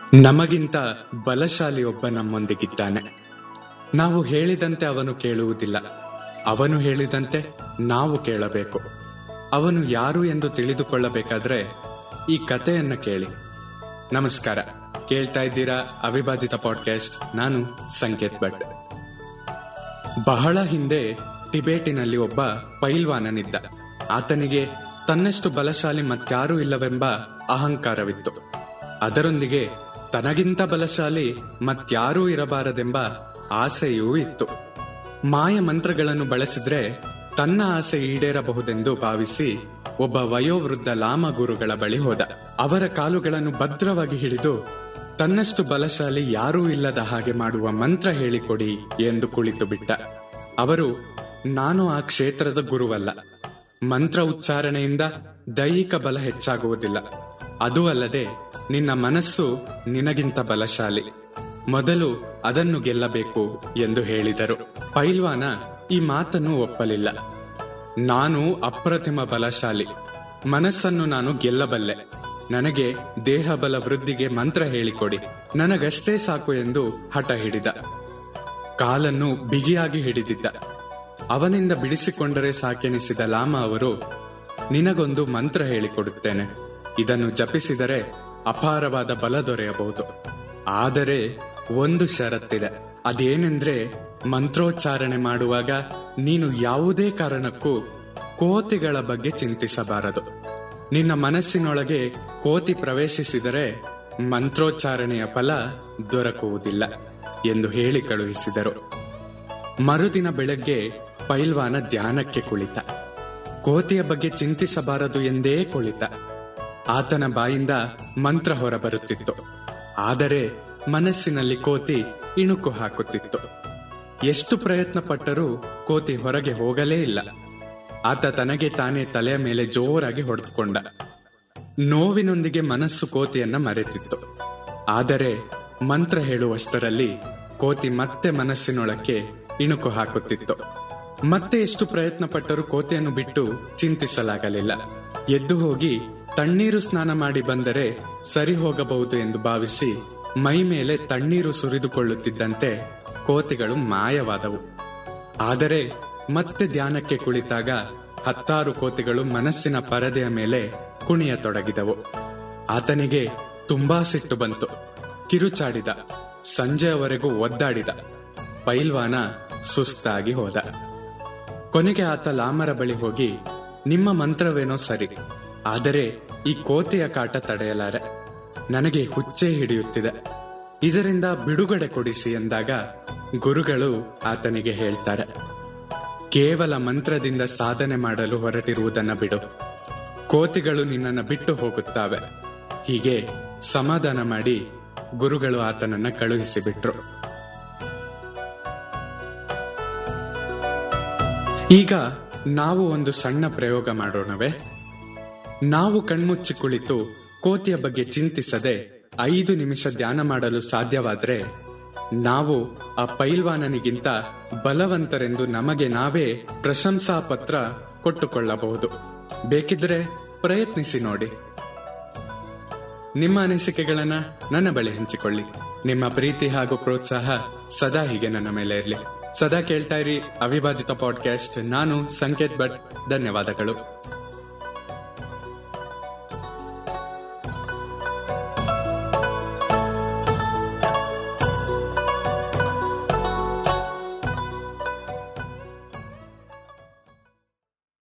ನಮಗಿಂತ ಬಲಶಾಲಿ ಒಬ್ಬ ನಮ್ಮೊಂದಿಗಿದ್ದಾನೆ ನಾವು ಹೇಳಿದಂತೆ ಅವನು ಕೇಳುವುದಿಲ್ಲ ಅವನು ಹೇಳಿದಂತೆ ನಾವು ಕೇಳಬೇಕು ಅವನು ಯಾರು ಎಂದು ತಿಳಿದುಕೊಳ್ಳಬೇಕಾದ್ರೆ ಈ ಕಥೆಯನ್ನ ಕೇಳಿ ನಮಸ್ಕಾರ ಕೇಳ್ತಾ ಇದ್ದೀರಾ ಅವಿಭಾಜಿತ ಪಾಡ್ಕಾಸ್ಟ್ ನಾನು ಸಂಕೇತ್ ಭಟ್ ಬಹಳ ಹಿಂದೆ ಟಿಬೇಟಿನಲ್ಲಿ ಒಬ್ಬ ಪೈಲ್ವಾನನಿದ್ದ ಆತನಿಗೆ ತನ್ನಷ್ಟು ಬಲಶಾಲಿ ಮತ್ಯಾರೂ ಇಲ್ಲವೆಂಬ ಅಹಂಕಾರವಿತ್ತು ಅದರೊಂದಿಗೆ ತನಗಿಂತ ಬಲಶಾಲಿ ಮತ್ಯಾರೂ ಇರಬಾರದೆಂಬ ಆಸೆಯೂ ಇತ್ತು ಮಾಯ ಮಂತ್ರಗಳನ್ನು ಬಳಸಿದ್ರೆ ತನ್ನ ಆಸೆ ಈಡೇರಬಹುದೆಂದು ಭಾವಿಸಿ ಒಬ್ಬ ವಯೋವೃದ್ಧ ಲಾಮ ಗುರುಗಳ ಬಳಿ ಹೋದ ಅವರ ಕಾಲುಗಳನ್ನು ಭದ್ರವಾಗಿ ಹಿಡಿದು ತನ್ನಷ್ಟು ಬಲಶಾಲಿ ಯಾರೂ ಇಲ್ಲದ ಹಾಗೆ ಮಾಡುವ ಮಂತ್ರ ಹೇಳಿಕೊಡಿ ಎಂದು ಕುಳಿತು ಬಿಟ್ಟ ಅವರು ನಾನು ಆ ಕ್ಷೇತ್ರದ ಗುರುವಲ್ಲ ಮಂತ್ರ ಉಚ್ಚಾರಣೆಯಿಂದ ದೈಹಿಕ ಬಲ ಹೆಚ್ಚಾಗುವುದಿಲ್ಲ ಅದೂ ಅಲ್ಲದೆ ನಿನ್ನ ಮನಸ್ಸು ನಿನಗಿಂತ ಬಲಶಾಲಿ ಮೊದಲು ಅದನ್ನು ಗೆಲ್ಲಬೇಕು ಎಂದು ಹೇಳಿದರು ಪೈಲ್ವಾನ ಈ ಮಾತನ್ನು ಒಪ್ಪಲಿಲ್ಲ ನಾನು ಅಪ್ರತಿಮ ಬಲಶಾಲಿ ಮನಸ್ಸನ್ನು ನಾನು ಗೆಲ್ಲಬಲ್ಲೆ ನನಗೆ ದೇಹ ಬಲ ವೃದ್ಧಿಗೆ ಮಂತ್ರ ಹೇಳಿಕೊಡಿ ನನಗಷ್ಟೇ ಸಾಕು ಎಂದು ಹಠ ಹಿಡಿದ ಕಾಲನ್ನು ಬಿಗಿಯಾಗಿ ಹಿಡಿದಿದ್ದ ಅವನಿಂದ ಬಿಡಿಸಿಕೊಂಡರೆ ಸಾಕೆನಿಸಿದ ಲಾಮ ಅವರು ನಿನಗೊಂದು ಮಂತ್ರ ಹೇಳಿಕೊಡುತ್ತೇನೆ ಇದನ್ನು ಜಪಿಸಿದರೆ ಅಪಾರವಾದ ಬಲ ದೊರೆಯಬಹುದು ಆದರೆ ಒಂದು ಷರತ್ತಿದೆ ಅದೇನೆಂದ್ರೆ ಮಂತ್ರೋಚ್ಚಾರಣೆ ಮಾಡುವಾಗ ನೀನು ಯಾವುದೇ ಕಾರಣಕ್ಕೂ ಕೋತಿಗಳ ಬಗ್ಗೆ ಚಿಂತಿಸಬಾರದು ನಿನ್ನ ಮನಸ್ಸಿನೊಳಗೆ ಕೋತಿ ಪ್ರವೇಶಿಸಿದರೆ ಮಂತ್ರೋಚ್ಚಾರಣೆಯ ಫಲ ದೊರಕುವುದಿಲ್ಲ ಎಂದು ಹೇಳಿ ಕಳುಹಿಸಿದರು ಮರುದಿನ ಬೆಳಗ್ಗೆ ಪೈಲ್ವಾನ ಧ್ಯಾನಕ್ಕೆ ಕುಳಿತ ಕೋತಿಯ ಬಗ್ಗೆ ಚಿಂತಿಸಬಾರದು ಎಂದೇ ಕುಳಿತ ಆತನ ಬಾಯಿಂದ ಮಂತ್ರ ಹೊರಬರುತ್ತಿತ್ತು ಆದರೆ ಮನಸ್ಸಿನಲ್ಲಿ ಕೋತಿ ಇಣುಕು ಹಾಕುತ್ತಿತ್ತು ಎಷ್ಟು ಪ್ರಯತ್ನ ಪಟ್ಟರೂ ಕೋತಿ ಹೊರಗೆ ಹೋಗಲೇ ಇಲ್ಲ ಆತ ತನಗೆ ತಾನೇ ತಲೆಯ ಮೇಲೆ ಜೋರಾಗಿ ಹೊಡೆದುಕೊಂಡ ನೋವಿನೊಂದಿಗೆ ಮನಸ್ಸು ಕೋತಿಯನ್ನ ಮರೆತಿತ್ತು ಆದರೆ ಮಂತ್ರ ಹೇಳುವಷ್ಟರಲ್ಲಿ ಕೋತಿ ಮತ್ತೆ ಮನಸ್ಸಿನೊಳಕ್ಕೆ ಇಣುಕು ಹಾಕುತ್ತಿತ್ತು ಮತ್ತೆ ಎಷ್ಟು ಪ್ರಯತ್ನ ಪಟ್ಟರೂ ಕೋತಿಯನ್ನು ಬಿಟ್ಟು ಚಿಂತಿಸಲಾಗಲಿಲ್ಲ ಎದ್ದು ಹೋಗಿ ತಣ್ಣೀರು ಸ್ನಾನ ಮಾಡಿ ಬಂದರೆ ಸರಿ ಹೋಗಬಹುದು ಎಂದು ಭಾವಿಸಿ ಮೈ ಮೇಲೆ ತಣ್ಣೀರು ಸುರಿದುಕೊಳ್ಳುತ್ತಿದ್ದಂತೆ ಕೋತಿಗಳು ಮಾಯವಾದವು ಆದರೆ ಮತ್ತೆ ಧ್ಯಾನಕ್ಕೆ ಕುಳಿತಾಗ ಹತ್ತಾರು ಕೋತಿಗಳು ಮನಸ್ಸಿನ ಪರದೆಯ ಮೇಲೆ ಕುಣಿಯತೊಡಗಿದವು ಆತನಿಗೆ ತುಂಬಾ ಸಿಟ್ಟು ಬಂತು ಕಿರುಚಾಡಿದ ಸಂಜೆಯವರೆಗೂ ಒದ್ದಾಡಿದ ಪೈಲ್ವಾನ ಸುಸ್ತಾಗಿ ಹೋದ ಕೊನೆಗೆ ಆತ ಲಾಮರ ಬಳಿ ಹೋಗಿ ನಿಮ್ಮ ಮಂತ್ರವೇನೋ ಸರಿ ಆದರೆ ಈ ಕೋತಿಯ ಕಾಟ ತಡೆಯಲಾರೆ ನನಗೆ ಹುಚ್ಚೆ ಹಿಡಿಯುತ್ತಿದೆ ಇದರಿಂದ ಬಿಡುಗಡೆ ಕೊಡಿಸಿ ಎಂದಾಗ ಗುರುಗಳು ಆತನಿಗೆ ಹೇಳ್ತಾರೆ ಕೇವಲ ಮಂತ್ರದಿಂದ ಸಾಧನೆ ಮಾಡಲು ಹೊರಟಿರುವುದನ್ನ ಬಿಡು ಕೋತಿಗಳು ನಿನ್ನನ್ನು ಬಿಟ್ಟು ಹೋಗುತ್ತವೆ ಹೀಗೆ ಸಮಾಧಾನ ಮಾಡಿ ಗುರುಗಳು ಆತನನ್ನ ಕಳುಹಿಸಿಬಿಟ್ರು ಈಗ ನಾವು ಒಂದು ಸಣ್ಣ ಪ್ರಯೋಗ ಮಾಡೋಣವೇ ನಾವು ಕಣ್ಮುಚ್ಚಿ ಕುಳಿತು ಕೋತಿಯ ಬಗ್ಗೆ ಚಿಂತಿಸದೆ ಐದು ನಿಮಿಷ ಧ್ಯಾನ ಮಾಡಲು ಸಾಧ್ಯವಾದ್ರೆ ನಾವು ಆ ಪೈಲ್ವಾನನಿಗಿಂತ ಬಲವಂತರೆಂದು ನಮಗೆ ನಾವೇ ಪ್ರಶಂಸಾ ಪತ್ರ ಕೊಟ್ಟುಕೊಳ್ಳಬಹುದು ಬೇಕಿದ್ರೆ ಪ್ರಯತ್ನಿಸಿ ನೋಡಿ ನಿಮ್ಮ ಅನಿಸಿಕೆಗಳನ್ನ ನನ್ನ ಬಳಿ ಹಂಚಿಕೊಳ್ಳಿ ನಿಮ್ಮ ಪ್ರೀತಿ ಹಾಗೂ ಪ್ರೋತ್ಸಾಹ ಸದಾ ಹೀಗೆ ನನ್ನ ಮೇಲೆ ಇರಲಿ ಸದಾ ಕೇಳ್ತಾ ಇರಿ ಅವಿಭಾಜಿತ ಪಾಡ್ಕಾಸ್ಟ್ ನಾನು ಸಂಕೇತ್ ಭಟ್ ಧನ್ಯವಾದಗಳು